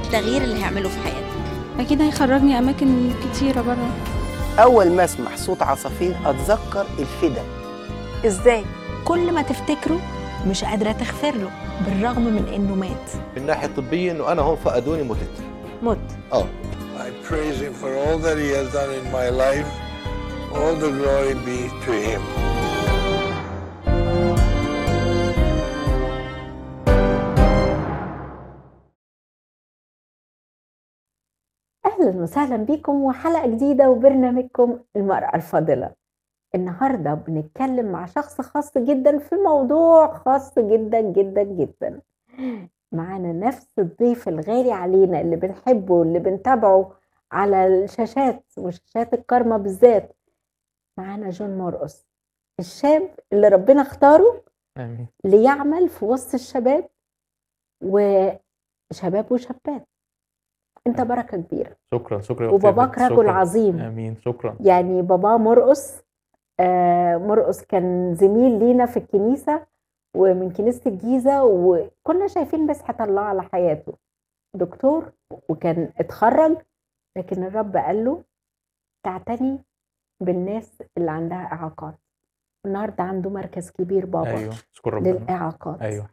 التغيير اللي هيعمله في حياتك اكيد هيخرجني اماكن كتيره بره أول ما أسمع صوت عصافير أتذكر الفدا ازاي كل ما تفتكره مش قادره تغفر له بالرغم من انه مات من الناحيه الطبيه انه انا هون فقدوني متت مت اه I praise him for all that he has done in my life. All the glory be to him. أهلا وسهلا بكم وحلقة جديدة وبرنامجكم المرأة الفاضلة النهاردة بنتكلم مع شخص خاص جدا في موضوع خاص جدا جدا جدا معانا نفس الضيف الغالي علينا اللي بنحبه واللي بنتابعه على الشاشات وشاشات الكارما بالذات معانا جون مرقص الشاب اللي ربنا اختاره آمين ليعمل في وسط الشباب وشباب وشابات انت بركة كبيرة شكرا شكرا يا وباباك أختي. رجل شكراً. عظيم امين شكرا يعني بابا مرقص آه مرقص كان زميل لينا في الكنيسة ومن كنيسة الجيزة وكنا شايفين مسحة الله على حياته دكتور وكان اتخرج لكن الرب قال له تعتني بالناس اللي عندها إعاقات النهاردة عنده مركز كبير بابا ايوه شكرا ربنا للإعاقات ايوه